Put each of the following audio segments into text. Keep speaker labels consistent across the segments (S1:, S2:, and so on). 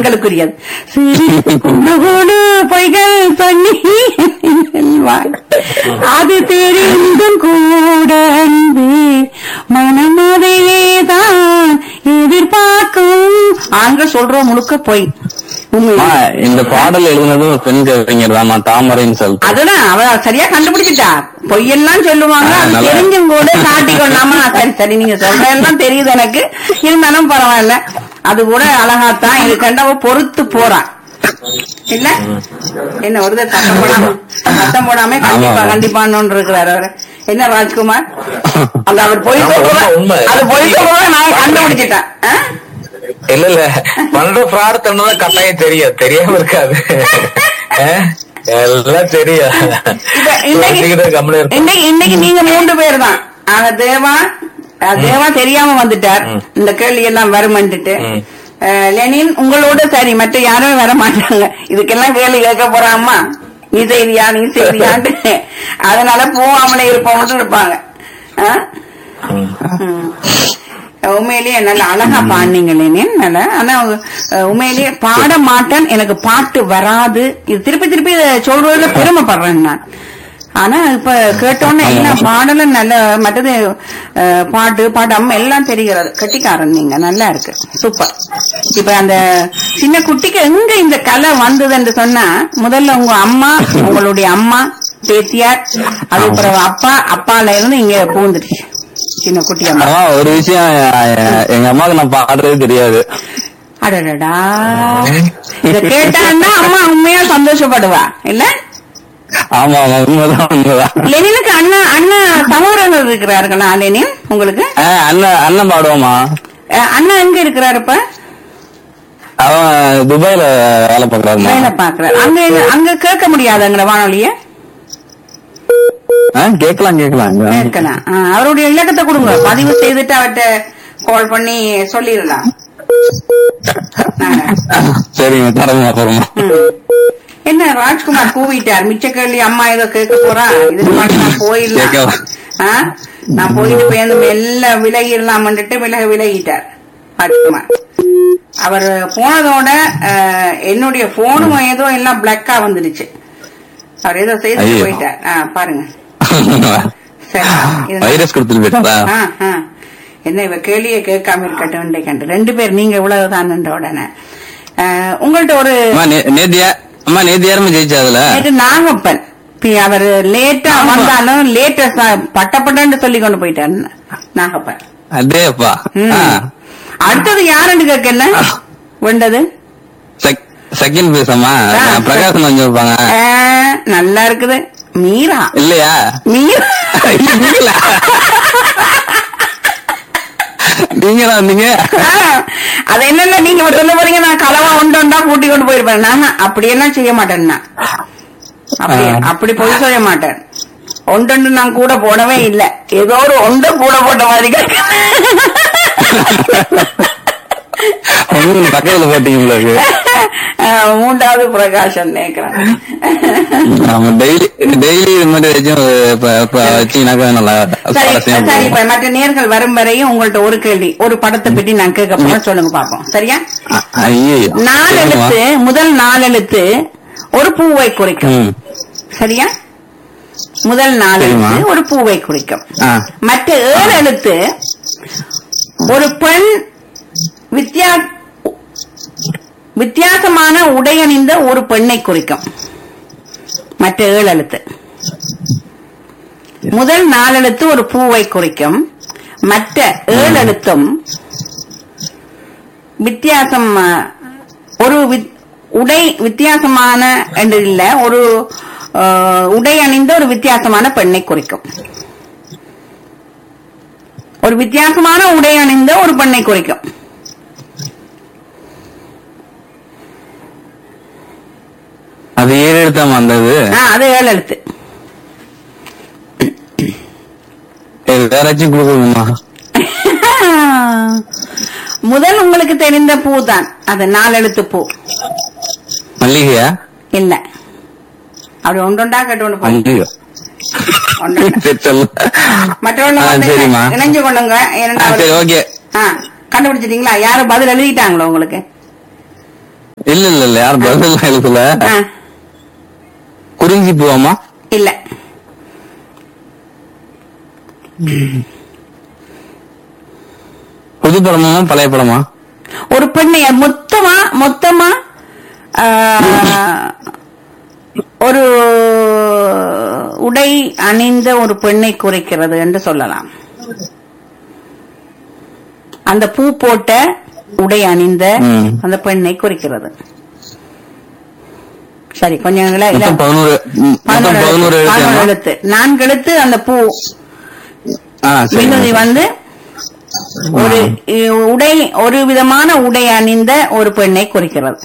S1: எங்களுக்குரியது சிறு குணகோடு பொய்கள் சொல்லி செல்வாய். அது தெரிந்தும் கூட அன்பு மனமதையே தான் எதிர்பார்க்கும் ஆண்கள் சொல்றோம் முழுக்க பொய் உண்மை
S2: அம்மா, இந்த பாடல் எழுதுனதும் ஒரு பெண் கவிஞர் தான் தாமரைன்னு சொல்லிட்டு
S1: அதுதான் அவ சரியா கண்டுபிடிச்சிட்டா பொய்யெல்லாம் சொல்லுவாங்க
S2: ஆ,
S1: அது
S2: நல்லா.
S1: தெரிஞ்சும் கூட காட்டிக்கொள்ளாம சரி சரி நீங்க சொல்றதெல்லாம் தெரியுது எனக்கு இருந்தாலும் பரவாயில்ல அது கூட அழகாத்தான் இது கண்டவ பொறுத்து போறா இல்ல என்ன ஒரு தடவை சத்தம் போடாம சத்தம் போடாம கண்டிப்பா
S2: ஆமா.
S1: கண்டிப்பான்னு இருக்கிறாரு அவரு என்ன ராஜ்குமார் அது அவர் பொய்
S3: ஆமா,
S1: சொல்ற
S3: உண்மை, உண்மை.
S1: அது பொய் சொல்ற நான் கண்டுபிடிச்சிட்டேன் ஆ?
S3: இல்ல இல்ல பண்ற ஃப்ராட் தான் கட்டாயம் தெரியும் தெரியாம இருக்காது அஹ், எல்லாம் தெரியும்
S1: இப்ப இன்னைக்கு
S3: தெரிஞ்சுக்கிட்டு கம்முனு இருப்போம்.
S1: இன்னைக்கு இன்னைக்கு நீங்க மூன்று பேர் தான் ஆக தேவா அஹ், தேவா தெரியாம வந்துட்டார்
S3: ம்.
S1: இந்த கேள்வி எல்லாம் வருமன்ட்டு
S3: ம்.
S1: லெனின் உங்களோட சரி மற்ற யாருமே வர மாட்டாங்க இதுக்கெல்லாம் கேள்வி கேட்க போறாம்மா நீ செய்தியா நீ செய்தியான்ட்டு அதனால போவாமலே இருப்போம்னு இருப்பாங்க ஆ?
S3: ம்.
S1: ம். உண்மையிலேயே நல்ல அழகா பாடினீங்க லெனின் நல்ல ஆனா அஹ், உண்மையிலேயே பாட மாட்டேன் எனக்கு பாட்டு வராது இது திருப்பி திருப்பி இதை சொல்றதுல பெருமைப்படுறேன் நான் ஆனா இப்ப கேட்டோன்னே என்ன பாடலும் நல்ல மற்றது அஹ், பாட்டு படம் எல்லாம் தெரிகிறது கட்டிக்காரன் நீங்க நல்லா இருக்கு சூப்பர் இப்ப அந்த சின்ன குட்டிக்கு எங்க இந்த கலை வந்ததுன்னு சொன்னா முதல்ல உங்க அம்மா உங்களுடைய அம்மா பேத்தியார் அது பிறகு அப்பா அப்பால இருந்து இங்க பூந்துருச்சு சின்ன குட்டி அம்மா
S2: அம்மா ஒரு விஷயம் எ- எங்க அம்மாவுக்கு நான் பாடுறதே தெரியாது
S1: அடடடா இத கேட்டான்னா அம்மா உண்மையா சந்தோஷப்படுவா இல்ல
S2: ஆமா ஆமா உண்மைதான் உண்மைதான்
S1: லெனினுக்கு அண்ணா அண்ணா சகோதரர்கள் இருக்கிறார்களா லெனின் உங்களுக்கு
S2: ஆ, அண்ணன் அண்ணன் பாடுவோமா
S1: அஹ், அண்ணா எங்க இருக்கிறாரு இப்ப
S2: அவன் துபாயில வேலை பாக்குறாருமா
S1: வேலை பாக்குறாரு அங்க எங்க- அங்க கேட்க முடியாதுங்கிற வானொலிய
S2: ஆ, கேக்கலாம் கேக்கலாம்
S1: கேட்கலாம் அஹ், அவருடைய இலக்கத்தை கொடுங்க பதிவு செய்துட்டு அவர்கிட்ட கால் பண்ணி சொல்லிடலாம் நாங்க.
S2: சரிங்க தரமா அப்புறமா
S1: ம். என்ன ராஜ்குமார் கூவிட்டார் மிச்ச கேள்வி அம்மா ஏதோ கேட்க போறா இதுக்கு மட்டும் நான் போயிடலாம்
S2: கேட்கலாம்.
S1: ஆ? நான் போயிட்டு போய் மெல்ல விலகிடலாம்னுட்டு விலக விலகிட்டார் ராஜ்குமார் அவர் போனதோட அஹ், என்னுடைய போனும் ஏதோ எல்லாம் பிளக்கா வந்துடுச்சு அவர் ஏதோ செய்து
S2: ஐயோ.
S1: போயிட்டார் ஆ, பாருங்க சரி இது-
S2: வைரஸ் கொடுத்துட்டு போயிட்டாரா
S1: ஆ, ஆ. என்ன இவ கேள்வியை கேட்காம இருக்கட்டும் கண்டு ரெண்டு பேர் நீங்க இவ்வளவுதான் உடனே அஹ், உங்கள்ட்ட ஒரு
S2: அம்மா நே- நேத்து யா- அம்மா நேத்து யாருமே ஜெயிச்சா அதுல
S1: நேற்று நாகப்பன் பி- அவர் லேட்டா வந்தாலும் லேட்டஸ்ட் பட்டப்பட்டன்னு சொல்லி கொண்டு போயிட்டாரு நாகப்பன்
S2: அதே அப்பா
S1: ம்.
S2: ஆ.
S1: அடுத்தது யாருன்னு கேட்கல வெண்டது
S2: செக்- செகண்ட் பேசமா
S1: ஆ.
S2: பிரகாசம் கொஞ்சம் இருப்பாங்க
S1: ஆ, நல்லா இருக்குது மீரா
S2: இல்லையா
S1: மீரா
S2: நீங்களா நீங்களா வந்தீங்க
S1: ஆ, அது என்னன்னா நீங்க இப்ப சொல்ல போறீங்க நான் கலவா உண்டா கூட்டி கொண்டு போயிருப்பேன் நான் அப்படியெல்லாம் செய்ய மாட்டேன் நான் அப்படி
S2: ஆ.
S1: அப்படி போய் சொல்ல மாட்டேன் ஒன்று நான் கூட போடவே இல்ல ஏதோ ஒரு ஒன்று கூட போட்ட மாதிரி இருக்கு.
S2: உங்களுக்கு பக்கத்துல போட்டீங்க உங்களுக்கு
S1: ஆ, மூன்றாவது பிரகாஷம் நினைக்கிறேன்
S2: ஆமா டெய்லி டெய்லி இது மாதிரி வச்சும் இப்ப- இப்ப வச்சீங்கன்னாக்கா நல்லா
S1: சரி
S2: சுவாரஸ்யமா
S1: சரி
S2: போகும்.
S1: இப்ப மற்ற நேர்கள் வரும் வரையும் உங்கள்ட்ட ஒரு கேள்வி ஒரு படத்தை பற்றி நான் கேட்க போறேன் சொல்லுங்க பாப்போம் சரியா
S2: அ- ஐயையோ.
S1: நாலு எழுத்து முதல் நாலு எழுத்து ஒரு பூவை குறிக்கும்
S2: ம்.
S1: சரியா முதல் நாலு
S2: சரிம்மா.
S1: எழுத்து ஒரு பூவை குறிக்கும்
S2: ஆ.
S1: மற்ற ஏழு எழுத்து ஒரு பெண் வித்தியா வித்தியாசமான உடை அணிந்த ஒரு பெண்ணை குறிக்கும் மற்ற ஏழு எழுத்து முதல் நாலு எழுத்து ஒரு பூவை குறிக்கும் மற்ற ஏழு எழுத்தும் வித்தியாசம் ஆ, ஒரு வித்- உடை வித்தியாசமான என்று இல்ல ஒரு ஆ, உடை அணிந்த ஒரு வித்தியாசமான பெண்ணை குறிக்கும் ஒரு வித்தியாசமான உடை அணிந்த ஒரு பெண்ணை குறிக்கும்
S2: அது ஏழு எழுத்தாம வந்தது
S1: ஆ, அது ஏழு எழுத்து
S2: வேறாச்சும் கொடுக்கணுமா
S1: முதல் உங்களுக்கு தெரிந்த பூ தான் அது நாலு எழுத்து பூ
S2: மல்லிகையா
S1: இல்ல அப்படி ஒன்றொண்டா கட்டு போய்
S2: மல்லிகை
S1: ஒன்றொண்டா
S2: சரி, சொல்லு
S1: மற்றவங்க
S2: ஆ,
S1: வந்து
S2: சரிம்மா
S1: இணைஞ்சு கொள்ளுங்க
S2: ஆ, சரி
S1: இரண்டாவது
S2: ஓகே
S1: ஆ, கண்டுபிடிச்சிட்டீங்களா யாரும் பதில் எழுதிட்டாங்களோ உங்களுக்கு
S2: இல்ல இல்ல இல்ல யாரும் பதில் எழுதல
S1: ஆ,
S2: குறிஞ்சி பூவாமா
S1: இல்ல
S2: புது படமா பழைய படமா
S1: ஒரு பெண்ணை மொத்தமா மொத்தமா ஆ, ஒரு உடை அணிந்த ஒரு பெண்ணை குறிக்கிறது என்று சொல்லலாம் அந்த பூ போட்ட உடை அணிந்த
S2: ம்.
S1: அந்த பெண்ணை குறிக்கிறது சரி கொஞ்சம் இல்ல- இல்ல.
S2: மொத்தம் பதினோரு ம், மொத்தம் பதினோரு
S1: பதினோரு
S2: எழுத்து
S1: எழுத்து நான்கு எழுத்து அந்த பூ
S2: ஆ சரி
S1: வினுதி வந்து ஒரு இ- உடை ஒரு விதமான உடை அணிந்த ஒரு பெண்ணை குறிக்கிறது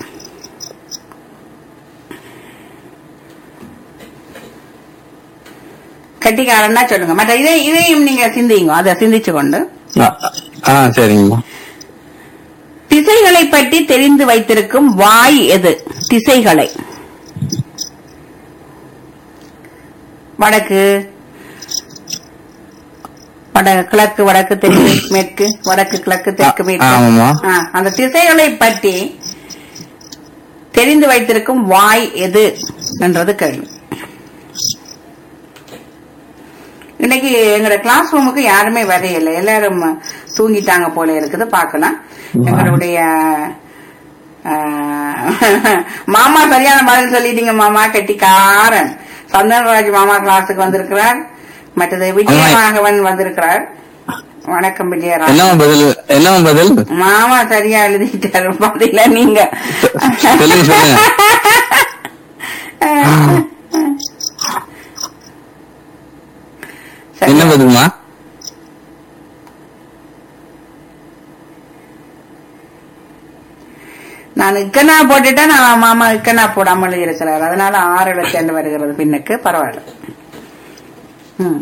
S1: கட்டிக்காரன்னா சொல்லுங்க மற்ற இதை இதையும் நீங்க சிந்திங்க அதை சிந்திச்சு கொண்டு
S2: ஆ, ஆ சரிங்கம்மா
S1: திசைகளை பற்றி தெரிந்து வைத்திருக்கும் வாய் எது திசைகளை வடக்கு வட கிழக்கு வடக்கு தெற்கு மேற்கு வடக்கு கிழக்கு தெற்கு மேற்கு
S2: ஆமாம்மா.
S1: ஆ, அந்த திசைகளை பற்றி தெரிந்து வைத்திருக்கும் வாய் எது என்றது கேள்வி இன்னைக்கு எங்களோட கிளாஸ் ரூமுக்கு யாருமே வரையில எல்லாரும் தூங்கிட்டாங்க போல இருக்குது பார்க்கலாம் எங்களுடைய ஆ, மாமா சரியான பதில் சொல்லிட்டீங்க மாமா கெட்டிக்காரன் சந்தனராஜ் மாமா கிளாஸுக்கு வந்திருக்கிறார் மற்றது விஜயராகவன் வந்திருக்கிறார் வணக்கம் விஜயராகவன்
S2: என்னவா பதில் என்னவா பதில்
S1: மாமா சரியா எழுதிட்டாரு பதில நீங்க
S2: சொல்லுங்க சொல்லுங்க
S1: சரி.
S2: என்ன பதில்மா
S1: நான் இக்கனா போட்டுட்டா நான் மாமா இக்கனா போடாமல் இருக்கிறார் அதனால ஆறு எழுத்து வருகிறது பின்னுக்கு பரவாயில்ல ம்.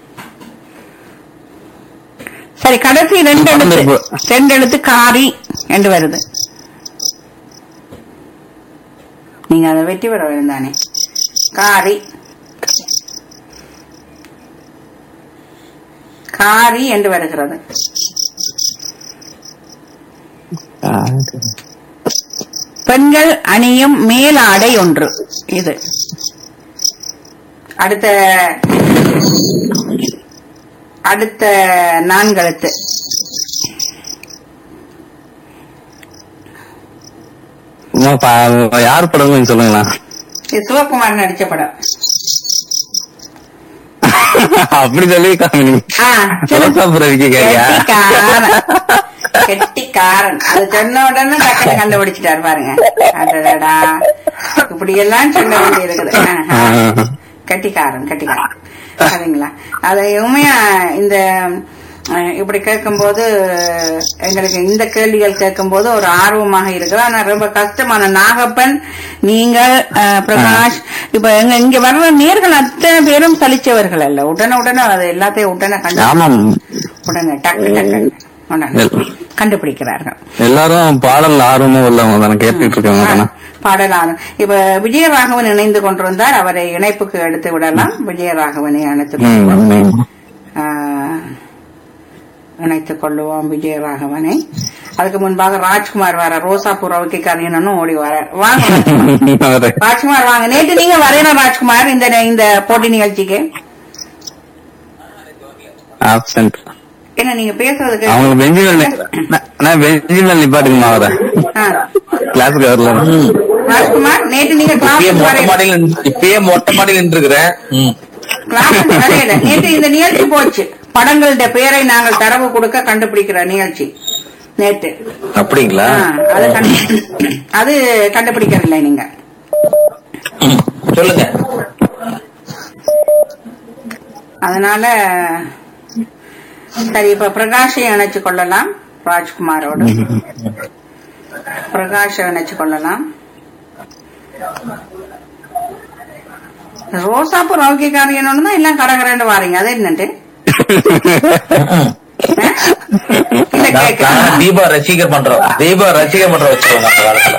S1: சரி கடைசி ரெண்டு எழுத்து ரெண்டு எழுத்து காரி என்று வருது நீங்க அதை வெற்றி பெற வேண்டும் தானே காரி காரி என்று வருகிறது பெண்கள் அணியும் மேலாடை ஒன்று இது அடுத்த அடுத்த நான்கெழுத்து
S2: அம்மா, பா- யார் படம் கொஞ்சம் சொல்லுங்களா
S1: இது சிவகுமார் நடிச்ச படம்
S2: அப்படி சொல்லி காமினி
S1: ஆ, சொல்லு.
S2: புறவிக்கு கேரியா
S1: கெட்டிக்காரன் கெட்டிக்காரன் அது சொன்ன உடனே டக்குனு கண்டுபிடிச்சிட்டாரு பாருங்க அடடடா இப்படி எல்லாம் சொல்ல வேண்டி இருக்குது ஆ, ஆ. கட்டிக்காரன் கட்டிக்காரன் சரிங்களா அது உண்மையா இந்த அஹ், இப்படி கேட்கும்போது எங்களுக்கு இந்த கேள்விகள் கேட்கும்போது ஒரு ஆர்வமாக இருக்குது ஆனா ரொம்ப கஷ்டமான நாகப்பன் நீங்கள் அஹ், பிரகாஷ் இப்ப எங்க இங்க வர்ற நேர்கள் அத்தனை பேரும் சலிச்சவர்கள் அல்ல உடனே உடனே அது எல்லாத்தையும் உடனே கண்டு
S2: ஆமாம்
S1: உடனே டக்கு டக்கு உடனே கண்டுபிடிக்கிறார்கள்
S2: எல்லாரும் பாடல் ஆர்வமா உள்ளவங்க தானே கேட்டுட்டு இருக்காங்க தானே
S1: பாடலாம் இப்ப விஜயராகவன் இணைந்து கொண்டிருந்தார் அவரை இணைப்புக்கு எடுத்து விடலாம் விஜயராகவனை அணைத்துக்
S2: ம்,
S1: கொள்வோம்
S2: ம்.
S1: ஆஹ், இணைத்துக் கொள்ளுவோம் விஜயராகவனை அதுக்கு முன்பாக ராஜ்குமார் வர ரோசா புறவுக்கு கரியனும் ஓடி வர வாங்க ராஜ்குமார்.
S2: அவரு
S1: ராஜ்குமார் வாங்க நேற்று நீங்க வரையணும் ராஜ்குமார் இந்த இந்த போட்டி நிகழ்ச்சிக்கு
S2: ஆப்சென்ட்
S1: என்ன நீங்க பேசுறதுக்கு
S2: அவங்க பெஞ்சு மேல் நான் பெஞ்சு மேல் நிப்பாட்டுங்கம்மா அவரை
S1: ஆ.
S2: கிளாஸுக்கு வரல
S1: ராஜ்குமார் நேற்று நீங்க
S3: இப்பயே
S1: கிளாஸ்
S3: மொட்டை
S1: வரையல
S3: மாடியில் நின்று- இப்பயே மொட்டை மாடியில் நின்று இருக்கிறேன்
S1: கிளாஸ் வரையல நேற்று இந்த நிகழ்ச்சி போச்சு படங்களுடைய பெயரை நாங்கள் தரவு கொடுக்க கண்டுபிடிக்கிற நிகழ்ச்சி நேற்று
S3: அப்படிங்களா
S1: ஆ, அது கண்டு- அது கண்டுபிடிக்கவில்லை நீங்க
S3: சொல்லுங்க
S1: அதனால சரி இப்ப பிரகாஷை இணைச்சு கொள்ளலாம் ராஜ்குமாரோடு பிரகாஷை இணைச்சு கொள்ளலாம் ரோசாப்பு ரவுக்கிக்காரியன்னு தான் எல்லாம் கடகரண்டு வாரீங்க அது என்னட்டு ஆ? இல்ல
S3: நான்
S1: கேட்க
S3: நான் தீபா ரசிகர் பண்றோம் தீபா ரசிகர் பண்றோம் வச்சுக்கோங்க அந்த காலத்துல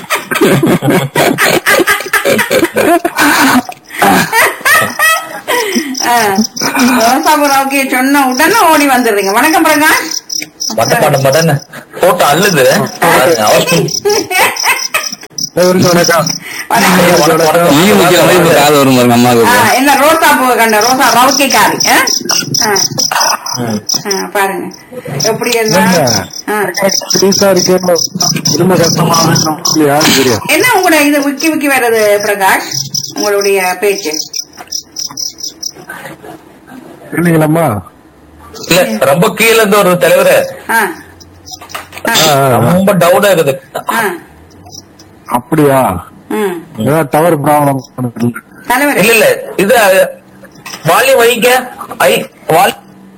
S1: ரோசாபுராவுக்கு சொன்ன உடனே ஓடி வந்துடுறீங்க வணக்கம் பிரகாஷ்
S3: மட்ட மட்ட மட்டன்னு போட்டு அள்ளுது அவசரம்.
S4: அனைவருக்கும் வணக்கம்
S1: வணக்கம்.
S2: ஈ முக்கிற மாதிரி இப்ப காது வரும் பாருங்க
S1: ஆ,
S2: அம்மாவுக்கு
S1: என்ன ரோசா பூ கண்ட ரோசா ரவுக்கைக்காரி ஆ? ஆ, ஆ, பாருங்க எப்படி எல்லாம் ஆ.
S4: புதுசா இருக்கேன்னு ரொம்ப கஷ்டமா இருக்கு யாரும் தெரியும்
S1: என்ன உங்களோட இது விக்கி விக்கி வர்றது பிரகாஷ் உங்களுடைய பேச்சு
S4: இல்லைங்களாம்மா
S3: இல்ல ரொம்ப கீழ இருந்து ஒரு தலைவரு
S1: ஆ. ஆ,
S4: ஆ, ஆ, ஆ.
S3: ரொம்ப டவுனா இருக்குது
S1: ஆ.
S4: அப்படியா
S1: ம்.
S4: ஏதாவது டவர் ப்ராப்ளம்
S1: தலைவர்
S3: இல்ல இல்ல இது வால்யூம் வைங்க ஐ வால்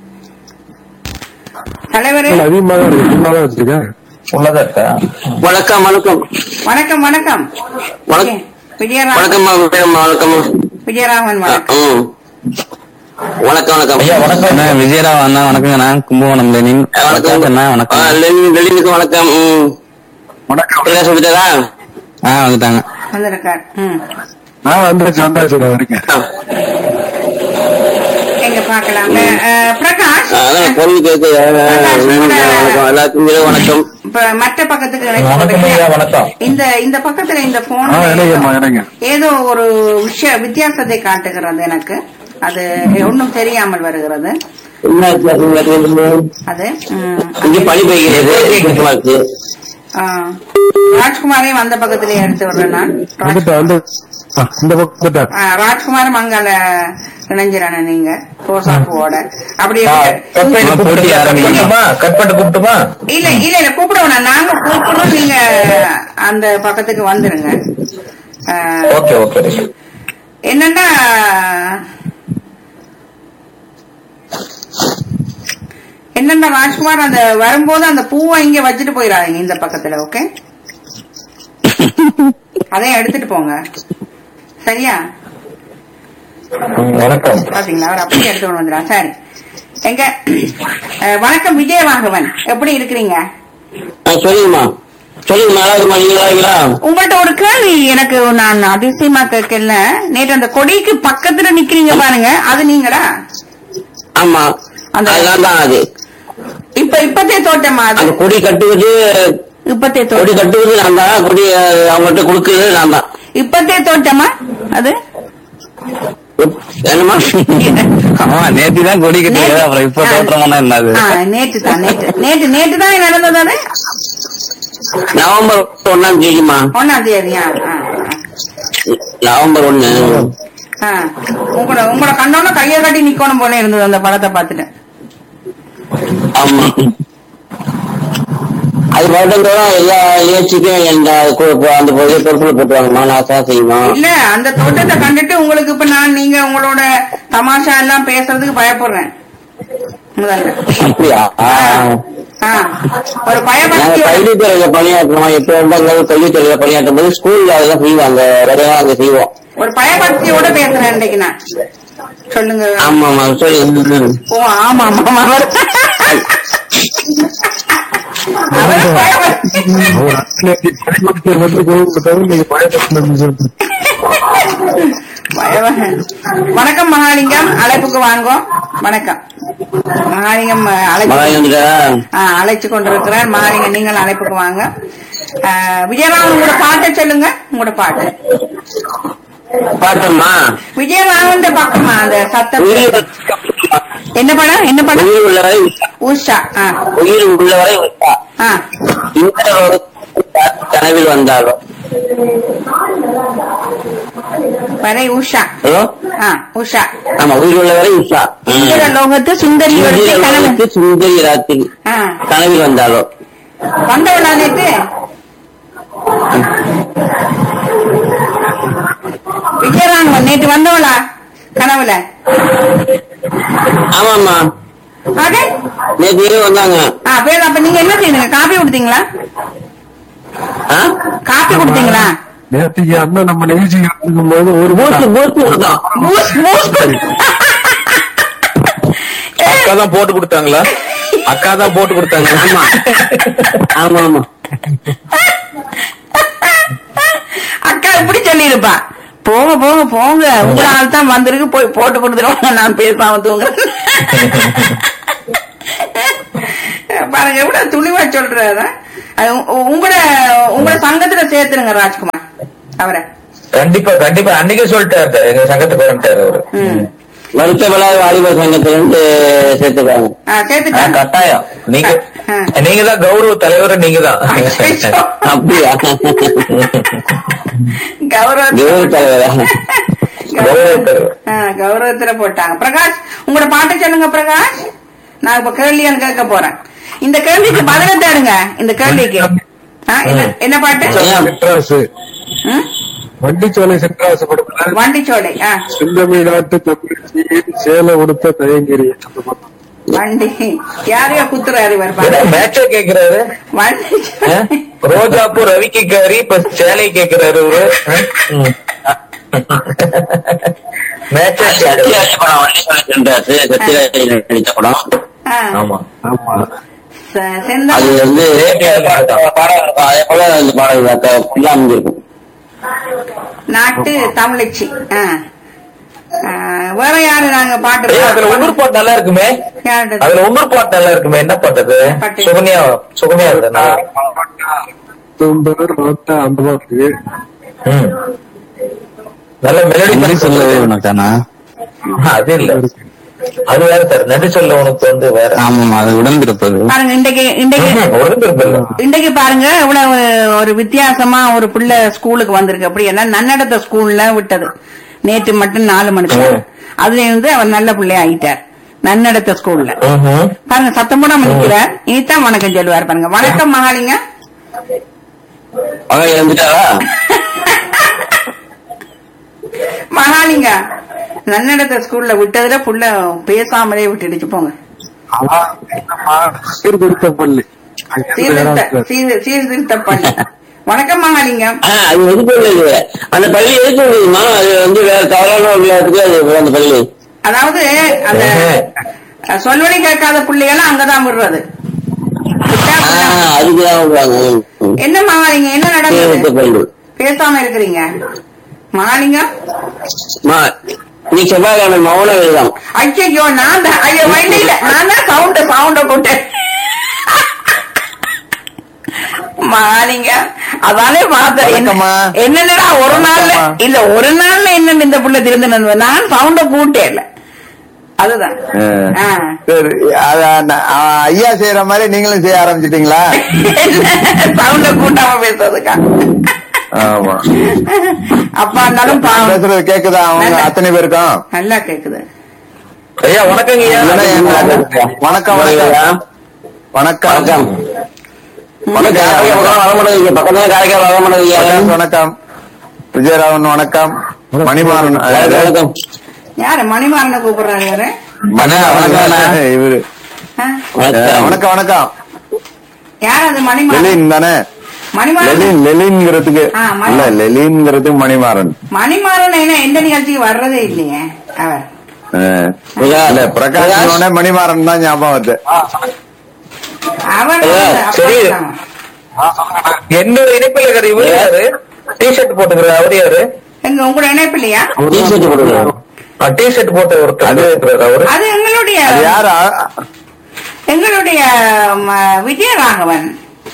S1: தலைவர்
S4: அதிகமா தான் இருக்கு சும்மா தான் வச்சிருக்கேன்
S3: உள்ளதா இருக்கா
S2: வணக்கம் வணக்கம்
S1: வணக்கம் வணக்கம்
S2: வணக்கம்.
S1: விஜயராமன்
S2: வணக்கம்மா வணக்கம்மா
S1: விஜயராமன் வணக்கம்
S2: ம் வணக்கம் வணக்கம்
S3: ஐயா வணக்கம்
S2: அண்ணா விஜயராவ் அண்ணா வணக்கங்க நான் கும்பகோணம் லெனின் வணக்கம் அண்ணா வணக்கம் லெனினுக்கு வணக்கம் ம்
S4: வணக்கம்
S2: எல்லாம் சொல்லிட்டாரா ஆ வந்துட்டாங்க
S1: வந்திருக்கார் ம்
S4: நான் வந்தாச்சு வந்தாச்சு நான் இருக்கேன்
S1: எங்க பாக்கலாம் அஹ், பிரகாஷ்
S2: அதான் பொருள் கேட்க வணக்கம் எல்லாத்துக்கும் இரவு வணக்கம்
S1: இப்ப மற்ற பக்கத்துக்கு இணைச்சு
S3: வணக்கம் ஐயா
S1: போடுறீங்க.
S3: வணக்கம்
S1: இந்த இந்த பக்கத்துல இந்த போன்
S4: ஆ இணைங்கம்மா இணைங்க
S1: ஏதோ ஒரு விஷய வித்தியாசத்தை காட்டுகிறது எனக்கு அது ஒன்றும் தெரியாமல் வருகிறது
S2: என்ன வித்தியாசம்
S1: அது ம்,
S2: இங்க பழி பெய்கிறது
S1: ஆ. ராஜ்குமாரையும் அந்த பக்கத்திலே எடுத்து விடுறேன் நான் ராஜ்-
S4: வந்துட்டேன் வந்து ஆ, இந்த பக்கம் வந்துட்டேன்
S1: ஆ, ராஜ்குமாரும் அங்கால இணைஞ்சிடான நீங்க ரோசாப்பூவோட அப்படி
S3: ஆ, கட் பண்ணி
S2: போட்டி
S3: கூப்பிட்டுமா
S2: ஆரம்பிக்கணுமா?
S3: கட் பண்ணிட்டு கூப்பிட்டுமா
S1: இல்ல இல்ல இல்ல கூப்பிடுவோம் நாங்க கூப்பிடணும் நீங்க அந்த பக்கத்துக்கு வந்துருங்க ஆ,
S3: ஓகே ஓகே
S1: என்னன்னா என்னன்னா ராஜ்குமார் அந்த வரும்போது அந்த பூவை இங்க வச்சுட்டு போயிடாதீங்க இந்த பக்கத்துல ஓகே அதையும் எடுத்துட்டு போங்க சரியா
S3: ம், வணக்கம்
S1: பாத்தீங்களா அவர் அப்படியே எடுத்து கொண்டு வந்துடா சரி எங்க அஹ், வணக்கம் விஜயராகவன் எப்படி இருக்கிறீங்க
S2: சொல்லுங்கம்மா சொல்லுங்கம்மா நல்லா இருக்குமா நீங்க நல்லா இருக்கீங்களா
S1: உங்கள்ட்ட ஒரு கேள்வி எனக்கு நான் அதிசயமா கேட்கல நேற்று அந்த கொடிக்கு பக்கத்துல நிக்கிறீங்க பாருங்க அது நீங்களா
S2: ஆமா
S1: அந்த-
S2: அதெல்லாம் தான் அது
S1: இப்ப இப்பத்தே தோட்டமா அது
S2: அந்த கொடி கட்டுவது
S1: இப்பத்தே
S2: கொடி
S1: தோட்டம்
S2: கட்டுவது நான் தான் கொடி அஹ், அவங்கள்ட்ட கொடுக்குறது நான் தான்
S1: இப்பத்தே தோட்டமா அது
S2: என்னமா ஆமா நேத்து தான் கொடி கட்டியது அப்புறம் இப்ப தோற்றமான என்னது
S1: ஆ, நேற்று தான் நேற்று நேற்று நேற்று தான் நடந்தது அது
S2: நவம்பர் ஒண்ணாம் தேதிமா
S1: ஒன்னாம் தேதியா ஆ,
S2: நவம்பர் ஒண்ணு
S1: ஆ. ஆ. உங்களோட உங்களோட கண்டோட கையை கட்டி நிக்கணும் போல இருந்தது அந்த படத்தை பார்த்துட்டு
S2: ஆமா அது வருடந்தோறும் எல்லா நிகழ்ச்சிக்கும் இந்த கு- அந்த பொருளை பொறுப்புல போட்டுவாங்கம்மா நான் தான் செய்யணும்
S1: இல்ல அந்த தோட்டத்தை கண்டுட்டு உங்களுக்கு இப்ப நான் நீங்க உங்களோட தமாஷா எல்லாம் பேசுறதுக்கு பயப்படுறேன் முதல்ல
S2: அப்படியா ஆ.
S1: ஆ. ஒரு
S2: நாங்க
S1: பயபக்தியோட
S2: கல்வித்துறையில பணியாற்றுறோம் எப்ப வந்தாலும் கல்வித்துறையில பணியாற்றும் போது ஸ்கூல்ல அதெல்லாம் செய்வாங்க வேலையா அங்க செய்வோம்
S1: ஒரு பயபக்தியோட பேசுறேன் இன்னைக்கு நான் சொல்லுங்க
S2: ஆமா ஆமா சொல்லி
S1: ஓ ஆமா ஆமா அவர் அவர் பயபக்தி.
S4: அவர் அன்னைக்கு பள்ளிக்கூடத்துல வந்து கோவில் தவிர நீங்க பயப்பட
S1: பயவ- வணக்கம் மகாலிங்கம் அழைப்புக்கு வாங்கோ வணக்கம் மகாலிங்கம் அஹ், அழைப்பு
S2: மழை வந்துட்டா
S1: ஆ, அழைச்சு கொண்டிருக்கிறார் மகாலிங்கம் நீங்கள் அழைப்புக்கு வாங்க அஹ், விஜயராமன் உங்களோட பாட்டை சொல்லுங்க உங்களோட பாட்டு
S2: பார்த்தோம்மா
S1: விஜயராமன் பக்கமா அந்த சத்தம்
S2: உயிர்
S1: என்ன படம் என்ன படம்
S2: உயிர் உள்ளவரை
S1: உஷா ஆ
S2: உயிர் உள்ளவரை விட்டா
S1: ஆ
S2: இந்த ஒரு கனவில் வந்தாலும்
S1: வரை உஷா
S2: ஹலோ
S1: ஆ உஷா
S2: ஆமா உயிர் உள்ளவரை உஷா
S1: இந்திர லோகத்து சுந்தரி
S2: இந்திர
S1: கனவு
S2: லோகத்து சுந்தரி ராத்திரி
S1: ஆ
S2: கனவில் வந்தாலும்
S1: வந்தவளா நேத்து விஜயராமன் நேற்று வந்தவளா கனவுல
S2: ஆமாம்மா
S1: அடே
S2: நேற்று இரவு வந்தாங்க
S1: ஆ பேர் அப்ப நீங்க என்ன செய்யுங்க காபி கொடுத்தீங்களா
S2: ஆ?
S1: காபி கொடுத்தீங்களா
S4: நேற்றுக்கு அண்ணன் நம்ம நிகழ்ச்சி இருக்கும் போது ஒரு
S2: பூஸ்ட் பூஸ்ட் கொடுத்தோம்
S1: மூஸ் மூஸ் கொடு-
S3: அக்கா தான் போட்டு கொடுத்தாங்களா அக்கா தான் போட்டு கொடுத்தாங்க
S2: ஆமா ஆமா ஆமா
S1: அக்கா இப்படி சொல்லியிருப்பா போங்க போங்க போங்க உங்களால தான் வந்திருக்கு போய் போட்டு கொடுத்துருவாங்க நான் பேசாம தூங்குறேன் பாருங்க எவ்வளவு துணிவா சொல்றாரு அது உ- உங்களோட உங்களோட சங்கத்துல சேர்த்துருங்க ராஜ்குமார் அவரை
S3: கண்டிப்பா கண்டிப்பா அன்னைக்கே சொல்லிட்டாரு எங்க சங்கத்துக்கு வந்துட்டாரு அவரு
S1: ம்.
S2: வருத்தப்பட வாலிபர் சங்கத்துல இருந்து சேர்த்துக்காங்க
S1: ஆ,
S3: ஆ,
S1: சேர்த்துட்டாங்க
S3: கட்டாயம் நீங்க
S1: ஆ.
S3: நீங்க தான் கௌரவ தலைவர் நீங்க தான்
S1: ஐயோ.
S2: அப்படியா
S1: கௌரவ
S2: கௌரவ தலைவரா
S3: கௌரவ தலைவர்
S1: ஆ, கௌரவத்துல போட்டாங்க பிரகாஷ் உங்களோட பாட்டு சொல்லுங்க பிரகாஷ் நான் இப்ப கேள்வியான்னு கேட்க போறேன் இந்த கேள்விக்கு பதில தேடுங்க இந்த கேள்விக்கு ஆ, என்ன- என்ன பாட்டு
S4: சென்ட்ராசு
S1: ம்?
S4: வண்டிச்சோலை சென்ட்ராசு படத்துல
S1: வண்டிச்சோலை ஆ
S4: செந்தமிழ்நாட்டு தமிழ்ச்சியின் சேலை உடுத்த தயங்கிரி அந்த படம்.
S1: வண்டி யாரையா குத்துறாரு இவர்
S3: என்ன
S1: பாருங்க.
S3: மேட்ச கேக்குறாரு
S1: வண்டி
S3: ஆ? ரோஜாப்பூ ரவி கேக்குறாரு இப்ப சேலை கேக்குறாரு இவரு மேட்ச
S2: சத்யராஜ் படம் வண்டி சொல்லி சென்றாச்சு சத்யராஜ் நடித்த படம்
S1: ஆ,
S3: ஆமா
S4: ஆமா
S1: ச-
S2: அது
S1: செந்தமிழ்
S2: வந்து பாடம் இருக்கும் அதே போல அந்த பாடம் ஃபுல்லா அமைஞ்சிருக்கும்
S1: நாட்டு தமிழச்சி ஆ. ஆ, வேற யாரு நாங்க பாட்டு
S3: ஏய், அதுல உள்ளூர் பாட்டு நல்லா இருக்குமே
S1: யாரு?
S3: அதுல உள்ளூர் பாட்டு நல்லா இருக்குமே என்ன பாட்டு அது
S1: பாட்டு?
S3: சுகன்யா சுகன்யா இருக்குதா
S4: தும்பர் ரோட்டா அந்த பாட்டு
S3: ம் நல்ல மெலடி
S2: சொல்லவே உனக்கானா
S3: அது இல்ல அது வேற சார் நன்றி சொல்ல உனக்கு வந்து வேற
S2: ஆமாம் அது உடன்பிறப்பது
S1: பாருங்க இன்றைக்கு இன்றைக்கு
S3: உடன்பிறப்பில்ல
S1: இன்றைக்கு பாருங்க இவ்வளவு ஒரு வித்தியாசமா ஒரு பிள்ளை ஸ்கூலுக்கு வந்திருக்கு அப்படி என்ன நன்னடத்த ஸ்கூல்ல விட்டது நேற்று மட்டும் நாலு மணிக்கு
S3: ம்.
S1: அதுல இருந்து அவர் நல்ல பிள்ளை ஆயிட்டார் நன்னடத்த ஸ்கூல்ல
S3: ம்ஹும்.
S1: பாருங்க சத்தம் போடாம நிக்கிறார் இனித்தான் வணக்கம் சொல்லுவார் பாருங்க வணக்கம் மகாலிங்க
S2: அவன் இறந்துட்டாரா
S1: மகாலிங்க நன்னடத்த ஸ்கூல்ல விட்டதுல புள்ள பேசாமலே விட்டுடுச்சு போங்க
S4: அதான் என்னம்மா, சீர்திருத்த பள்ளி அங்க இருந்து
S1: சீர்திருத்த
S4: யாராவது
S1: சீர் சீர்திருத்த பள்ளி வணக்கம் மகாலிங்கம்
S2: ஆ, அது எதுக்கு உள்ளது அந்த பள்ளி எதுக்கு உள்ளதுமா அது வந்து வேற தவறான ஒரு விளையாட்டுக்கு அது அந்த பள்ளி
S1: அதாவது அந்த அஹ், சொல்வழி கேட்காத பிள்ளைகளும் அங்கதான் விடுறது விட்டா
S2: ஆ,
S1: அப்படிதான்.
S2: அதுக்குதான் விடுவாங்க ம்.
S1: என்ன மகாலிங்க என்ன
S2: சீர்திருத்த
S1: நடந்தது
S2: பள்ளி
S1: பேசாம இருக்கிறீங்க மகாலிங்கம்
S2: மா, நீ செவ்வாய்க்கிழமை மௌன விரதம்
S1: ஐயோ நான் தான் ஐயோ வண்டியில நான் தான் சவுண்ட சவுண்ட போட்டேன் மாலிங்க அதானே பார்த்தேன்
S2: வணக்கம்மா.
S1: என்ன- என்னடா ஒரு நாள்ல
S2: வணக்கம்மா.
S1: இல்ல ஒரு நாள்ல என்ன இந்த புள்ள திருந்து நான் சவுண்ட கூட்டே இல்ல அதுதான் ஆ.
S5: சரி அத ந- ஆ, ஐயா செய்யற மாதிரி நீங்களும் செய்ய ஆரம்பிச்சிட்டீங்களா
S1: சவுண்ட கூட்டாம பேசுறதுக்கா
S5: ஆமா
S1: அப்பா இருந்தாலும் பாவம்
S5: பேசுறது கேக்குதா அவங்க
S1: நல்ல-
S5: அத்தனை பேருக்கும்
S1: நல்லா கேக்குது
S3: ஐயா வணக்கங்க ஐயா
S5: இல்லைன்னா என் வணக்கம் வணக்கம் வணக்கம்
S2: வணக்கம் வணக்கம் காரைக்கால் பக்கம் வர மாட்டேங்குது பக்கத்துல காரைக்கால் வர மாட்டேங்குது
S5: வணக்கம், வணக்கம் விஜயராவன் வணக்கம் மணிமாறன்
S2: வணக்கம்
S1: யாரு மணிமாறனை கூப்பிடுறாரு யாரு
S2: வணக்கம்
S5: இவரு
S1: ஆ?
S2: வணக்கம்
S5: வணக்கம் வணக்கம்
S1: யார் அது மணிமாறன்
S5: லெலின் தானே
S1: மணிமாறன்
S5: லெலின் லெலின்ங்கிறதுக்கு
S1: ஆ, மணி-
S5: இல்ல லெலின்ங்கிறதுக்கு மணிமாறன்
S1: மணிமாறன் என்ன எந்த நிகழ்ச்சிக்கு வர்றதே இல்லையே அவர்
S5: ஆ. இல்ல பிரகாஷ் உடனே மணிமாறன் தான் ஞாபகம் வருது
S1: அவர்
S2: ஏ,
S1: வந்து
S3: சரி.
S1: அப்படித்தான்.
S3: என்னோட இணைப்பில் இருக்கிற இவரு யாரு டிஷர்ட் போட்டுக்கிற அவரு யாரு
S1: எங்க உங்களோட இணைப்பு இல்லையா
S2: டிஷர்ட் போடுறோம்
S3: டிஷர்ட் போட்ட ஒருத்தர் இருக்கிறாரு அவரு
S1: அது எங்களுடைய
S5: அது யாரு ஆ-
S1: எங்களுடைய ம, விஜயராகவன்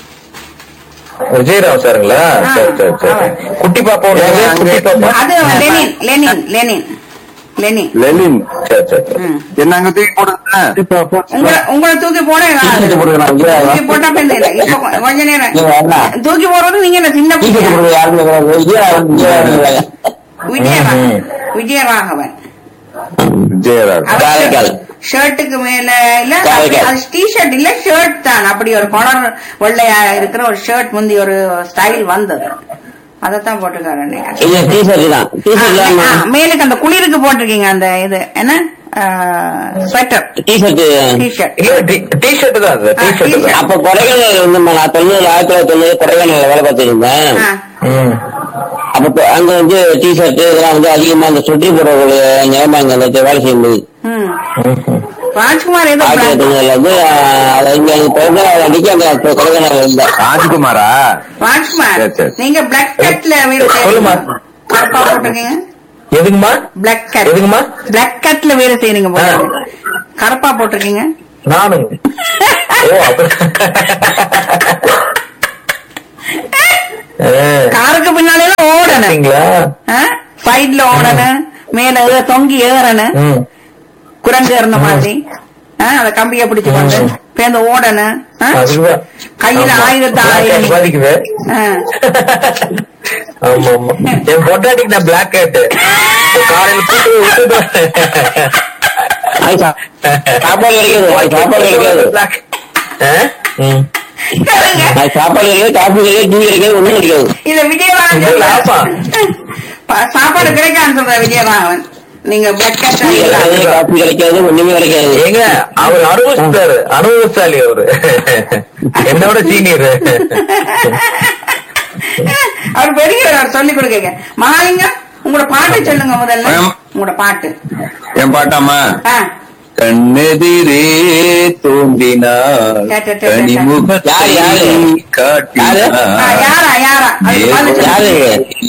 S3: விஜயராம் சாருங்களா
S1: ஆ,
S3: சரி சரி சரி
S1: அவர்.
S3: குட்டி பாப்பா ஒண்ணு
S5: ஏங்க,
S3: இருக்கு, குட்டி பாப்பா
S1: அது Lenin Lenin Lenin Lenin
S5: Lenin
S3: சரி சரி சரி
S1: ம்.
S5: என்ன அங்க தூக்கி போடுங்க
S4: இப்ப அப்பா
S1: உங்களை உங்களை தூக்கி போட
S2: டிஷர்ட் போடுறோம்
S1: தூக்கி போட்டா பெண் இல்லை இப்ப கொ- கொஞ்ச நேரம்
S2: நீங்க வேண்டாம்.
S1: தூக்கி போடுறது நீங்க என்ன சின்ன
S2: டிஷர்ட்
S1: பிள்ளையா?
S2: போடுறது யாருமே கிடையாது விஜயராகவன் விஜயராகவன்
S1: விஜயராகவன்
S3: ம்.
S1: விஜயராகவன்
S5: விஜயராவ்
S2: காரைக்கால்.
S1: ஷர்ட்டுக்கு மேல இல்ல
S2: காரைக்கால்.
S1: அது டி-ஷர்ட் இல்ல ஷர்ட் தான் அப்படி ஒரு கலர் வெள்ளையா இருக்கிற ஒரு ஷர்ட் முந்தி ஒரு ஸ்டைல் வந்தது அதத்தான் போட்டுக்காரு அன்னைக்கு.
S2: இல்ல டிஷர்ட் தான் டிஷர்ட்
S1: ஆ,
S2: தான்
S1: மேலுக்கு அந்த குளிருக்கு போட்டிருக்கீங்க அந்த இது என்ன ஸ்வெட்டர்
S2: டிஷர்ட்
S1: டி-ஷர்ட்
S3: இல்ல டிஷர்ட் தான் அது
S1: ஆ,
S3: டிஷர்ட்
S1: t-shirt.
S3: தான்
S2: அப்ப கொடைக்கானல் வந்து நான் தொண்ணூறு ஆயிரத்தி தொள்ளாயிரத்தி தொண்ணூறு கொடைக்கானல் வேலை பார்த்துருந்தேன்
S1: ஆ,
S3: ம்.
S2: அப்ப இப்ப அங்க வந்து டிஷர்ட் இதெல்லாம் வந்து அதிகமா அந்த சுற்றி போடுறவங்க நிலைமை அங்க அந்த வேலை செய்யும்போது
S1: ம்.
S3: ம்ஹும்.
S1: ராஜ்குமார் ஏதோ
S2: ஆயிரத்தி தொள்ளாயிரத்தி தொண்ணூறுல வந்து ஆஹ், அது இங்க பிறந்த அன்னைக்கு அங்க கொடைக்கானல் இருந்தேன்
S5: ராஜ்குமாரா
S1: ராஜ்குமார்
S5: சரி, சரி.
S1: நீங்க பிளாக் கட்ல வேலை
S3: சொல்லுமா.
S1: செய்யறீங்க கருப்பா போட்டிருக்கீங்க
S3: எதுங்கம்மா
S1: பிளாக் கட்
S3: எதுங்கம்மா
S1: பிளாக் கட்ல வேலை செய்யறீங்க போல
S3: ஆ.
S1: கருப்பா போட்டிருக்கீங்க
S3: நானும் ஓ அப்ப ஆ.
S1: காருக்கு பின்னாலே ஓடணும்
S3: பாத்தீங்களா
S1: சைட்ல ஓடணும் மேல ஏ- தொங்கி ஏறணும்
S3: ம்.
S1: குரங்கு ஏறின மாதிரி ஆ, அத கம்பிய பிடிச்சு கொண்டு பேருந்து ஓடணும் ஆ?
S3: அதுதான்.
S1: கையில
S3: ஆமா.
S1: ஆயுதத்தை
S3: Black hat
S1: ஆயுதம்.
S3: பாதிக்குது
S1: ஆ.
S3: ஆமா ஆமா என் பொண்டாட்டிக்கு நான் பிளாக் ஹேட் காலையில போட்டு விட்டுட்டு
S2: அது சா- சாப்பாடு கிடைக்காது அது சாப்பாடு கிடைக்காது
S3: Black. ஆ? ம்.
S1: கேளுங்க.
S2: அது சாப்பாடு கிடைக்காது காஃபி கிடைக்காது டீ கிடைக்காது ஒண்ணும் கிடைக்காது
S1: இத விஜயராகவன்
S3: இல்ல, ஆமா.
S1: ப- சாப்பாடு கிடைக்கான்னு சொல்ற விஜயராகவன் நீங்க பிளட்
S2: டீ கிடைக்காது காஃபி கிடைக்காது ஒண்ணுமே கிடைக்காது
S3: ஏங்க அவர் அனுபவிச்சாரு அனுபவசாலி அவரு என்னோட சீனியர்
S1: அவர் பெரியவர் அவர் சொல்லி கொடுக்கங்க மகாலிங்கம் உங்களோட பாட்டு சொல்லுங்க முதல்ல
S2: மேம்.
S1: உங்களோட பாட்டு
S2: என் பாட்டாமா
S1: ஆ,
S2: கண்ணெதிரே தோன்றினார்
S1: டா, டா, டா, டா.
S2: கனிமுகத்தை
S1: ஆ,
S2: காட்டினார்
S1: யாரா யாரா அது பாட்டு சொல்லுங்க.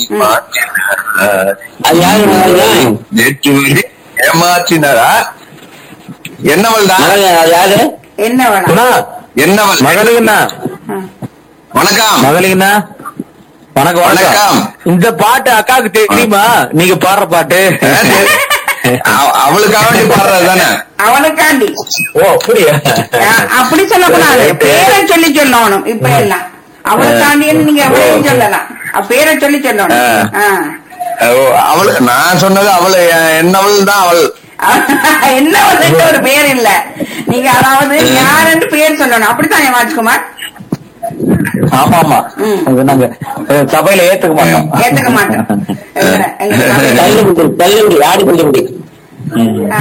S2: அது யாரு நேற்று வரை ஏமாற்றினாரா என்னவள் தான் அது யாரு
S1: என்ன வேணும்
S2: என்னவள்
S3: மகளிர்னா
S1: ஆ.
S2: வணக்கம்
S3: மகளிர்னா வணக்கம்
S2: வணக்கம்.
S3: இந்த பாட்டு அக்காவுக்கு தெரியுமா நீங்க பாடுற பாட்டு
S2: அவ- அவளுக்காக வேண்டி பாடுறது தானே
S1: அவனுக்காண்டி
S3: ஓ அப்படியா
S1: ஆ, அப்படி சொல்லக்கூடாது பேரை சொல்லி சொல்லணும் இப்ப எல்லாம் அவளுக்காண்டின்னு நீங்க எவ்வளவு சொல்லலாம் அவ பேரை சொல்லி சொல்லணும் ஆ.
S2: அவள் நான் சொன்னது அவள் என்னவள் தான் அவள்
S1: என்ன வந்துட்டு ஒரு பேர் இல்ல நீங்க அதாவது யாருன்னு பேர் சொல்லணும் அப்படித்தான் ராஜ்குமார்
S3: ஆமா ஆமா
S1: ம்.
S3: அது நாங்க அஹ், சபையில ஏத்துக்க மாட்டோம்
S1: ஏத்துக்க மாட்டோம் எங்கட- எங்கட சபையில.
S2: தள்ளுபடி தள்ளுபடி ஆடி தள்ளுபடி
S1: ஆ,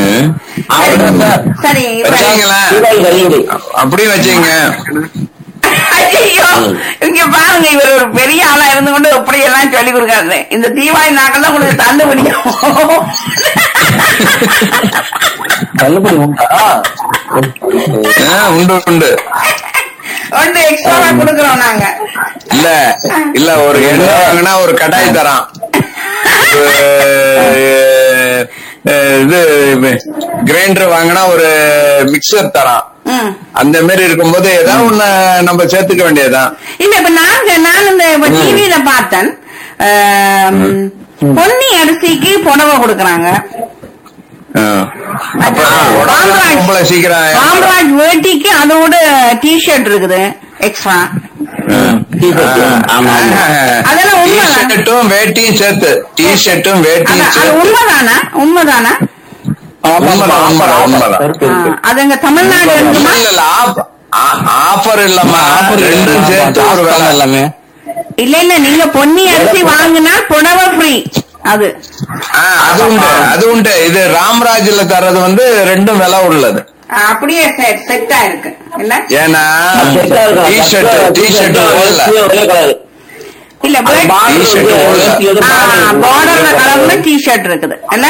S1: சரி இப்ப-
S2: வச்சுங்களேன் தள்ளுபடி அப்படியும் வச்சுங்க
S1: ஐயோ இங்க பாருங்க இவர் ஒரு பெரிய ஆளா இருந்து கொண்டு எப்படி எல்லாம் சொல்லி கொடுக்காரு இந்த தீபாவளி நாட்கள் தான் உங்களுக்கு தள்ளு முடியும்
S3: தள்ளுபடி உண்டா
S2: ஆ, உண்டு உண்டு
S1: ஒன்று எக்ஸ்ட்ரா கொடுக்குறோம் நாங்க
S2: இல்ல இல்ல ஒரு எண்ணெய் வாங்கினா ஒரு கடாய் தரான் அஹ், அஹ், இது கிரைண்டர் வாங்கினா ஒரு மிக்சர் தரான்
S1: ம்.
S2: அந்த மாதிரி இருக்கும்போது ஏதாவது ஒண்ணு நம்ம சேர்த்துக்க வேண்டியதுதான்
S1: இல்ல இப்ப நாங்க நான் இந்த இப்ப டிவியில பார்த்தேன் ஆம், பொன்னி அரிசிக்கு புடவை கொடுக்கறாங்க
S2: அஹ். அப்ப
S1: ராம்ராஜ்.
S2: பொம்பளை சீக்கிரம்
S1: காமராஜ் வேட்டிக்கு அதோட டிஷர்ட் இருக்குது எக்ஸ்ட்ரா அதெல்லாம் உண்மைதான்.
S2: டிஷர்ட்டும் வேட்டியும் சேர்த்து டிஷர்ட்டும் வேட்டியும்
S1: அது
S2: சேர்த்து
S1: உண்மைதானா உண்மைதானா
S2: உண்மைதான் உண்மைதான் உண்மைதான்
S1: ஆ, அது எங்க தமிழ்நாடு இருக்குமா
S2: இல்ல இல்ல ஆஃபர் இல்லம்மா ரெண்டும் சேர்த்து ஒரு வேலை எல்லாமே
S1: இல்ல இல்ல நீங்க பொன்னி அரிசி வாங்கினா புடவை ஃப்ரீ அது
S2: அது உண்டு அது உண்டு இது ராம்ராஜ்ல தர்றது வந்து ரெண்டும் விலை உள்ளது
S1: ஆ, அப்படியே செட் செட்டா இருக்கு இல்ல
S2: ஏன்னா டிஷர்ட் டிஷர்ட்
S1: இல்ல
S2: T-shirt ஓடல.
S1: பார்டர்ல கலர்ல டிஷர்ட் இருக்குது இல்ல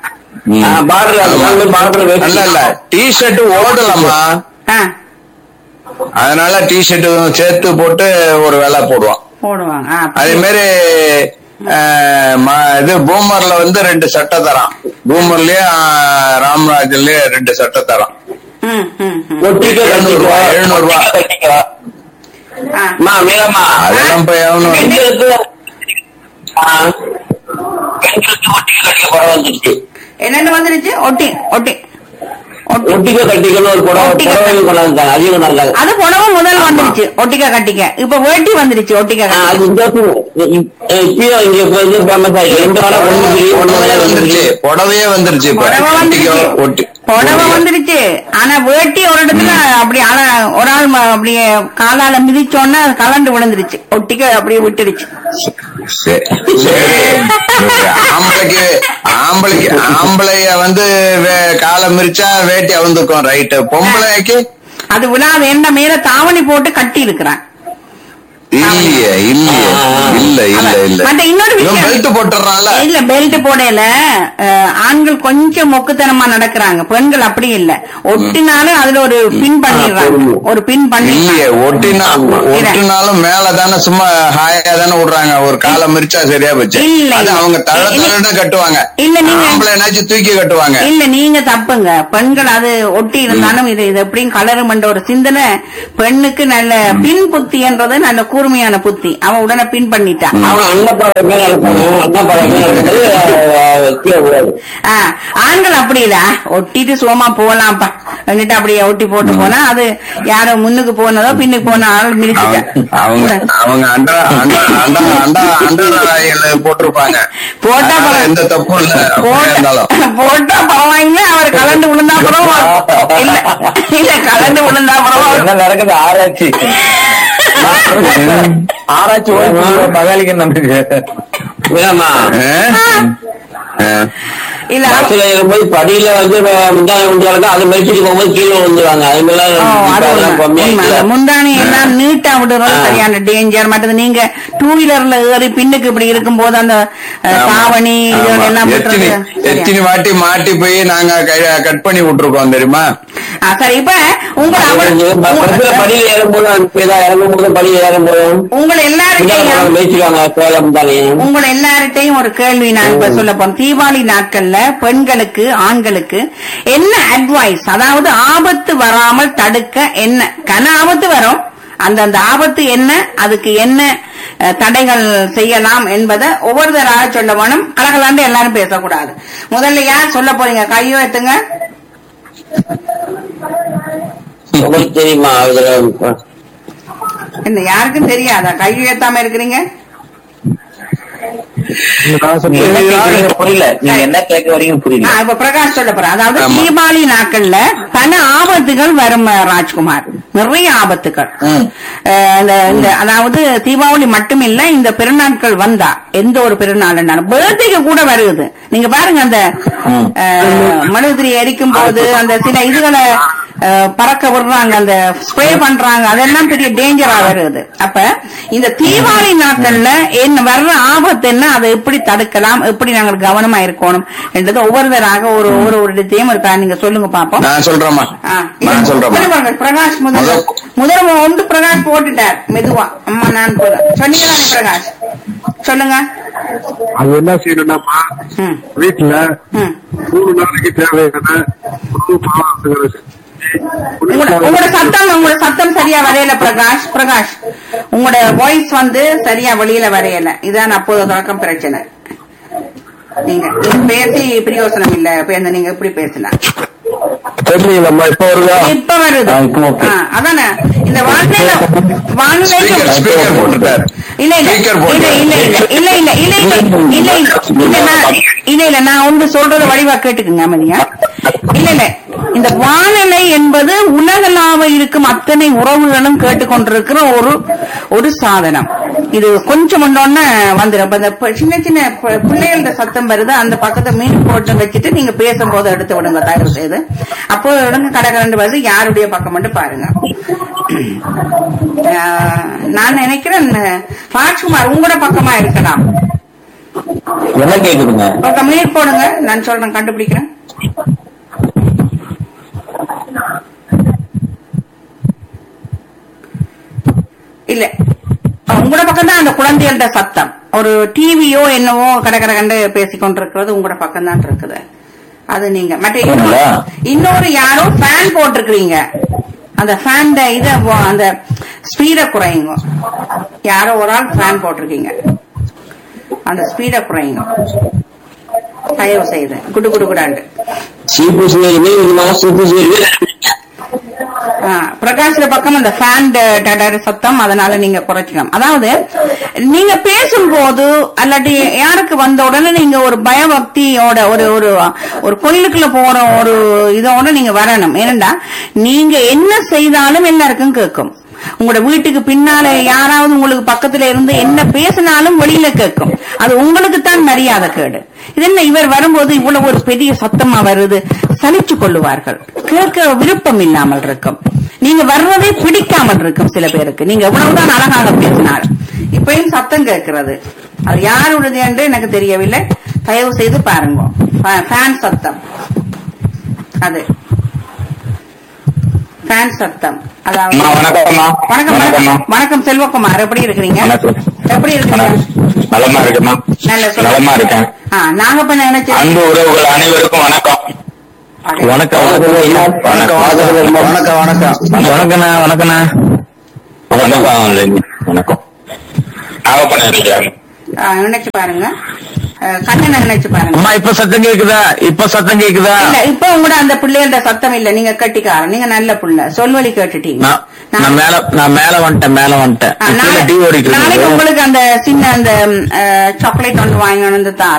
S2: இல்ல இல்ல டிஷர்ட் ஓடலாமா
S1: ஆ,
S2: அதனால டிஷர்ட் சேர்த்து போட்டு ஒரு விலை போடுவான்
S1: போடுவாங்க ஆ,
S2: அதே மாதிரி அஹ், ம- இது பூமர்ல வந்து ரெண்டு சட்டை தரான் பூமர்லயே அஹ், ராம்ராஜ்லயே ரெண்டு சட்டை தரான்
S1: ம், ம், ம்.
S2: எழுநூறு ரூபாய் எழுநூறு ரூபாய்
S1: ஆ.
S2: அதெல்லாம் போய் எவனும்
S1: என்னென்ன வந்துருச்சு ஒட்டி ஒட்டி ஒட்டி
S2: ஒட்டிக்க கட்டிக்கணும் ஒரு புடவை
S1: ஒட்டிக்க
S2: புடவை கொண்டாந்து அதிகம் நல்லா
S1: அது புடவை முதல் வந்துருச்சு ஒட்டிக்க கட்டிக்க இப்ப வேட்டி வந்துருச்சு ஒட்டிக்க
S2: ஆ,
S1: கட்டிக்க
S2: அது இந்த வருஷம் இப்- இப்பயும் இங்க இப்ப இது ஃபேமஸ் ஆகி ரெண்டு வேலை ஒண்ணு ஃப்ரீ ஒண்ணு வேலை வந்துருச்சு புடவையே வந்துருச்சு இப்ப
S1: புடவை வந்துருச்சு
S2: ஒட்டிக்க- ஒட்டி
S1: புடவை வந்துருச்சு ஆனா வேட்டி ஒரு இடத்துல அப்படி ஆனா ஒரு ஆள் ம- அப்படியே காலால மிதிச்சோன்னா அது கலண்டு விழுந்துருச்சு ஒட்டிக்க அப்படியே விட்டுடுச்சு
S2: சரி சரி. ஆம்பளைக்கு ஆம்பளைக்கு ஆம்பளைய வந்து வே- காலை மிரிச்சா வேட்டி அவுந்துக்கும் ரைட்டு பொம்பளைக்கு
S1: அது விழாது என்ன மேல தாவணி போட்டு கட்டி இருக்கிறான்
S2: இல்லையே இல்லையே இல்ல இல்ல இல்ல
S1: மத்த இன்னொரு விஷயம்
S2: பெல்ட் போட்டுறான்ல
S1: இல்ல பெல்ட் போடையில அஹ், ஆண்கள் கொஞ்சம் மொக்குத்தனமா நடக்கிறாங்க பெண்கள் அப்படி இல்ல ஒட்டினாலும் அதுல ஒரு பின் பண்ணிடுறாங்க ஒரு பின் பண்ணி
S2: இல்லையே ஒட்டினா ஒட்டினாலும் மேல தானே சும்மா ஹாயா தானே விடுறாங்க ஒரு காலை மிரிச்சா சரியா போச்சு
S1: இல்ல,
S2: அது
S1: இல்ல.
S2: அவங்க தள்ள
S1: இல்ல.
S2: தள்ளன்னு கட்டுவாங்க
S1: இல்ல, நீங்க-
S2: ஆம்பளை என்னாச்சும் தூக்கி கட்டுவாங்க
S1: இல்ல நீங்க தப்புங்க பெண்கள் அது ஒட்டி இருந்தாலும் இது இது எப்படியும் கலரும் என்ற ஒரு சிந்தனை பெண்ணுக்கு நல்ல பின் புத்தின்றது நல்ல கூர்மையான புத்தி அவன் உடனே பின் பண்ணிட்டான்
S6: அவன் அன்னப்பறவை மேல இருக்கணும் அன்னப்பறவை மேல இருக்கிறது அஹ், கீழே விடாது
S1: ஆ, ஆண்கள் அப்படி இல்ல ஒட்டிட்டு சுகமா போலாம்ப்பா வந்துட்டு அப்படியே ஒட்டி போட்டு போனா அது யாரோ முன்னுக்கு போனதோ பின்னுக்கு போன ஆள்
S2: அவங்க அவங்க
S1: மிதிச்சுட்டேன்
S2: அவங்க அண்டா அண்டா அண்டா அண்டா அண்டா போட்டிருப்பாங்க
S1: போட்டா
S2: அதனால
S1: பரவா-
S2: எந்த தப்பும் இல்ல அப்படியே இருந்தாலும்
S1: போட்டா பரவாயில்ல அவர் கலந்து விழுந்தா பரவாயில்ல இல்ல இல்ல கலந்து விழுந்தா பரவாயில்ல
S3: என்ன நடக்குது ஆராய்ச்சி ஆராய்ச்சி பகாலிக்கு நமக்கு
S6: ஏமா
S2: ஆ? ஆ.
S1: இல்ல
S6: பஸ்ல ஏறும்போது படியில வந்து முந்தான முந்தான அது மெரிச்சிட்டு போகும்போது கீழே வந்துருவாங்க அது
S1: ஓ, அது
S6: மாதிரி
S1: உண்மை.
S6: கம்மியா
S1: உண்மை. அந்த
S6: இல்ல.
S1: முந்தானி எல்லாம் நீட்டா விடுறது
S6: ஆ.
S1: சரியான டேஞ்சர் மற்றது நீங்க டூ வீலர்ல ஏறி பின்னுக்கு இப்படி இருக்கும்போது அந்த அஹ்,
S2: ஆமா.
S1: தாவணி இது
S2: ஆமா.
S1: எல்லாம்
S2: எத்தனை
S1: விட்டுறது
S2: எத்தனை வாட்டி மாட்டி போய் நாங்க கட் பண்ணி விட்டுருக்கோம் தெரியுமா
S1: ஆ, சரி இப்ப உங்க
S6: பஸ்ல படியில ஏறும்போது அந்த இதா இறங்கும்போது படியில ஏறும்போது
S1: உங்களை எல்லார்கிட்டையும்
S6: மேய்ச்சிருவாங்க சேலம் தானே
S1: உங்களை எல்லார்கிட்டையும் ஒரு கேள்வி நான் இப்ப சொல்ல போறேன் தீபாவளி நாட்கள்ல பெண்களுக்கு ஆண்களுக்கு என்ன அட்வைஸ் அதாவது ஆபத்து வராமல் தடுக்க என்ன கன ஆபத்து வரும் அந்த அந்த ஆபத்து என்ன அதுக்கு என்ன அஹ், தடைகள் செய்யலாம் என்பதை ஒவ்வொருத்தராக சொல்ல வேணும் கலகலாண்டு எல்லாரும் பேசக்கூடாது முதல்ல யார் சொல்ல போறீங்க கையோ எத்துங்க
S6: உங்களுக்கு தெரியுமா இதுல
S1: என்ன யாருக்கும் தெரியாதா கையோ ஏத்தாம இருக்கிறீங்க
S4: நான்
S3: நீங்க என்ன
S4: சொல்றேன்.
S3: கேக்குறீங்க புரியல நீங்க என்ன கேட்க வரீங்க புரியல
S1: நான் இப்ப பிரகாஷ் சொல்ல போறேன் அதாவது
S2: ஆமா.
S1: தீபாவளி நாட்கள்ல பல ஆபத்துகள் வரும் அஹ், ராஜ்குமார் நிறைய ஆபத்துகள்
S2: ம்.
S1: அஹ், இந்த இந்த அதாவது தீபாவளி மட்டும் இல்ல இந்த பெருநாட்கள் வந்தா எந்த ஒரு பெருநாள் பர்த்டேக்கு கூட வருது நீங்க பாருங்க அந்த அஹ், மெழுகுதிரி எரிக்கும் போது அந்த சில இதுகளை அஹ், பறக்க விடுறாங்க அந்த ஸ்ப்ரே பண்றாங்க அதெல்லாம் பெரிய டேஞ்சரா வருது அப்ப இந்த தீபாவளி நாட்கள்ல என்ன வர்ற ஆபத்து என்ன அதை எப்படி தடுக்கலாம் எப்படி நாங்கள் கவனமா இருக்கணும் என்றது ஒவ்வொருத்தராக ஒரு ஒரு ஒரு இடத்தையும் இருக்கா நீங்க சொல்லுங்க பாப்போம்
S2: நான் சொல்றேமா
S1: ஆ,
S2: நான் சொல்றேமா
S1: முதல்ல பாருங்க, பிரகாஷ் முதல்ல
S2: முதல்-
S1: முதல்ல ஒன்று பிரகாஷ் போட்டுட்டார் மெதுவா அம்மா நான் போறேன் சொன்னீங்க தானே பிரகாஷ் சொல்லுங்க
S4: அது என்ன செய்யணும்னாமா
S1: ம்
S4: வீட்டுல
S1: ம்
S4: மூணு நாளைக்கு தேவையான புது பாவாடைகளை செஞ்சு,
S1: உங்களோட உங்களோட சத்தம் உங்களோட சத்தம் சரியா வரையல பிரகாஷ் பிரகாஷ் உங்களோட வாய்ஸ் வந்து சரியா வெளியில வரையல இதான் அப்போது தொடக்கம் பிரச்சனை நீங்க நீங்க பேசி பிரயோசனம் இல்ல இப்ப இந்த நீங்க இப்படி பேசலாம்
S4: தெரியலம்மா இப்ப வருதா
S1: இப்ப வருது
S3: ஆ, இப்ப okay.
S1: ஆ, அதானே இந்த வானிலையில வானிலையில
S2: ஸ்பீக்கர் ஸ்பீக்கர் போட்டுட்டாரு
S1: இல்ல இல்ல
S2: Speaker
S1: இல்ல
S2: போட்டு.
S1: இல்ல இல்ல இல்ல இல்ல இல்ல இல்ல இல்ல இல்ல இல்ல நான் இல்ல இல்ல நான் ஒன்று சொல்றது வடிவா கேட்டுக்குங்க அமைதியா இல்ல இல்ல இந்த வானிலை என்பது உலகளாவ இருக்கும் அத்தனை உறவுகளும் கேட்டுக்கொண்டிருக்கிற ஒரு ஒரு சாதனம் இது கொஞ்சம் ஒன்னொன்னு வந்துடும் இப்ப இந்த ப- சின்ன சின்ன ப- பிள்ளைகளோட சத்தம் வருது அந்த பக்கத்தை மீன் போட்டு வச்சுட்டு நீங்க பேசும்போது எடுத்து விடுங்க தயவு செய்து அப்போ இடங்க கடை கரண்டு வருது யாருடைய பக்கம் மட்டும் பாருங்க ஆஹ், நான் நினைக்கிறேன் ராஜ்குமார் உங்களோட பக்கமா இருக்கலாம்
S3: என்ன கேக்குதுங்க
S1: ஒரு மினிட் போடுங்க நான் சொல்றேன் கண்டுபிடிக்கிறேன் இல்ல உங்களோட பக்கம் தான் அந்த குழந்தைகளோட சத்தம் ஒரு டிவியோ என்னவோ கடை கடை கண்டு பேசிக்கொண்டிருக்கிறது உங்களோட பக்கம் தான் இருக்குது அது நீங்க மற்ற இன்னொரு-
S3: அப்படிங்களா?
S1: இன்னொரு யாரோ ஃபேன் போட்டிருக்கிறீங்க அந்த ஃபேன் இத வ- அந்த ஸ்பீட குறையுங்க யாரோ ஒரு ஆள் ஃபேன் போட்டிருக்கீங்க அந்த ஸ்பீட குறையுங்க தயவு செய்து குடு குடு குடாண்டு
S6: சீப்பு சீருமே இந்த மாதம் சீப்பு சீருமே
S1: ஆ, பிரகாஷ்ல பக்கம் அந்த ஃபேன் டடர் சத்தம் அதனால நீங்க குறைச்சிக்கலாம் அதாவது நீங்க பேசும்போது அல்லாட்டி யாருக்கு வந்த உடனே நீங்க ஒரு பயபக்தியோட ஒரு ஒரு ஒரு கோயிலுக்குள்ள போற ஒரு இதோட நீங்க வரணும் ஏனண்டா நீங்க என்ன செய்தாலும் எல்லாருக்கும் கேட்கும் உங்களோட வீட்டுக்கு பின்னால யாராவது உங்களுக்கு பக்கத்துல இருந்து என்ன பேசினாலும் வெளியில கேட்கும் அது உங்களுக்கு தான் மரியாதை கேடு இது என்ன இவர் வரும்போது இவ்வளவு ஒரு பெரிய சத்தமா வருது சலிச்சு கொள்ளுவார்கள் கேட்க விருப்பம் இல்லாமல் இருக்கும் நீங்க வர்றதே பிடிக்காமல் இருக்கும் சில பேருக்கு நீங்க எவ்வளவுதான் அழகாக பேசினாலும் இப்பயும் சத்தம் கேட்கிறது அது யாருடையது என்று எனக்கு தெரியவில்லை தயவு செய்து பாருங்க ஃபே- ஃபேன் சத்தம் அது ஃபேன் சத்தம் அதாவது
S3: அம்மா, வணக்கம்மா.
S1: வணக்கம்
S3: வணக்கம்மா.
S1: வணக்கம். வணக்கம் செல்வகுமார் எப்படி இருக்கிறீங்க
S3: வணக்கம்.
S1: எப்படி இருக்கீங்க
S3: நலமா இருக்கேம்மா
S1: நல்ல சொல்லுங்க.
S3: நலமா இருக்கேன்
S1: ஆ நாங்க இப்ப நினைச்சேன்
S3: அன்பு உறவுகள் அனைவருக்கும் வணக்கம் வணக்கம் வணக்கம்
S5: வணக்கம் வணக்கம்
S3: வணக்கண்ணா வணக்கண்ணா வணக்கம் வணக்கம் நாகப்பண்ண இருக்கேன்
S1: ஆ, நினைச்சு பாருங்க அஹ், கண்ணனை நினைச்சு பாருங்க
S3: அம்மா இப்ப சத்தம் கேக்குதா இப்ப சத்தம் கேக்குதா
S1: இல்ல இப்ப உங்களோட அந்த பிள்ளைகளோட சத்தம் இல்ல நீங்க கட்டிக்காரன் நீங்க நல்ல புள்ள சொல்வழி கேட்டுட்டீங்க
S3: நான் நான் மேல நான் மேல வந்துட்டேன் மேல வந்துட்டேன்
S1: ஆ, நாளை-
S3: டீ ஓடிட்டு
S1: நாளைக்கு
S3: இருக்கு
S1: உங்களுக்கு அந்த சின்ன அந்த சாக்லேட் ஒன்று வாங்கி வந்து தாரேன்